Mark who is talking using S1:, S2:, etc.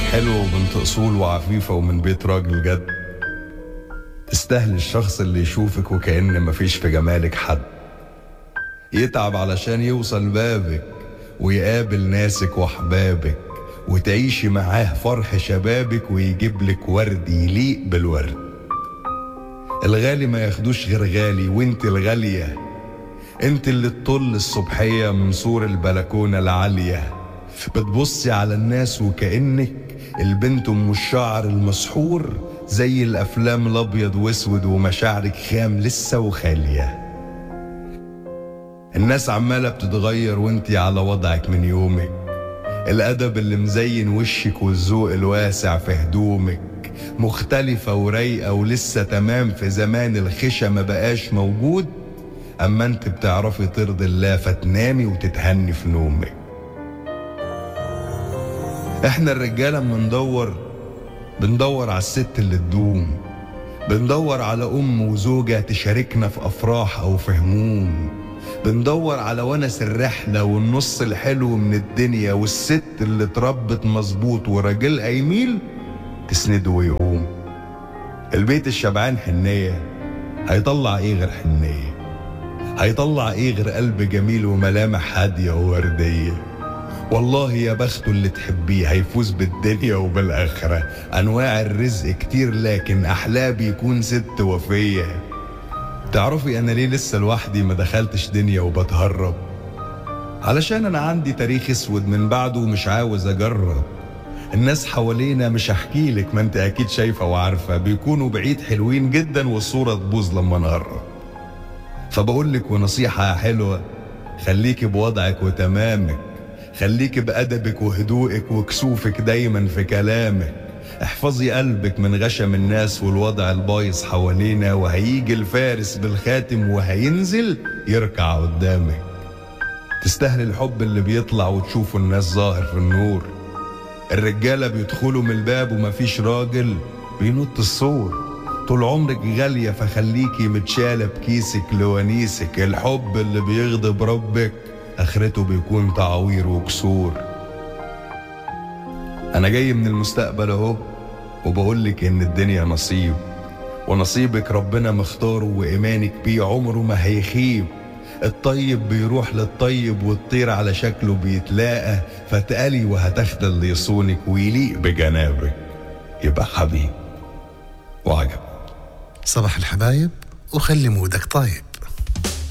S1: حلوة وبنت أصول وعفيفة ومن بيت راجل جد تستاهل الشخص اللي يشوفك وكأن مفيش في جمالك حد يتعب علشان يوصل بابك ويقابل ناسك وأحبابك وتعيشي معاه فرح شبابك ويجيب لك ورد يليق بالورد الغالي ما ياخدوش غير غالي وانت الغالية انت اللي تطل الصبحية من سور البلكونة العالية بتبصي على الناس وكأنك البنت ام الشعر المسحور زي الافلام الابيض واسود ومشاعرك خام لسه وخاليه الناس عماله بتتغير وانتي على وضعك من يومك الادب اللي مزين وشك والذوق الواسع في هدومك مختلفة ورايقة ولسه تمام في زمان الخشة ما بقاش موجود أما أنت بتعرفي ترضي الله فتنامي وتتهني في نومك احنا الرجالة اما ندور بندور على الست اللي تدوم بندور على أم وزوجة تشاركنا في أفراح أو في هموم بندور على ونس الرحلة والنص الحلو من الدنيا والست اللي اتربت مظبوط وراجلها يميل تسنده ويقوم البيت الشبعان حنية هيطلع ايه غير حنية هيطلع ايه غير قلب جميل وملامح هادية ووردية والله يا بخته اللي تحبيه هيفوز بالدنيا وبالآخرة أنواع الرزق كتير لكن أحلاه بيكون ست وفية تعرفي أنا ليه لسه لوحدي ما دخلتش دنيا وبتهرب علشان أنا عندي تاريخ أسود من بعده ومش عاوز أجرب الناس حوالينا مش هحكي لك ما انت اكيد شايفه وعارفه بيكونوا بعيد حلوين جدا والصوره تبوظ لما نقرب فبقول لك ونصيحه حلوه خليكي بوضعك وتمامك خليكي بأدبك وهدوءك وكسوفك دايما في كلامك احفظي قلبك من غشم الناس والوضع البايظ حوالينا وهيجي الفارس بالخاتم وهينزل يركع قدامك تستاهل الحب اللي بيطلع وتشوفوا الناس ظاهر في النور الرجالة بيدخلوا من الباب ومفيش راجل بينط السور طول عمرك غالية فخليكي متشالة بكيسك لونيسك الحب اللي بيغضب ربك آخرته بيكون تعوير وكسور أنا جاي من المستقبل أهو وبقولك إن الدنيا نصيب ونصيبك ربنا مختاره وإيمانك بيه عمره ما هيخيب الطيب بيروح للطيب والطير على شكله بيتلاقى فتقلي وهتاخد اللي يصونك ويليق بجنابك يبقى حبيب وعجب
S2: صباح الحبايب وخلي مودك طايب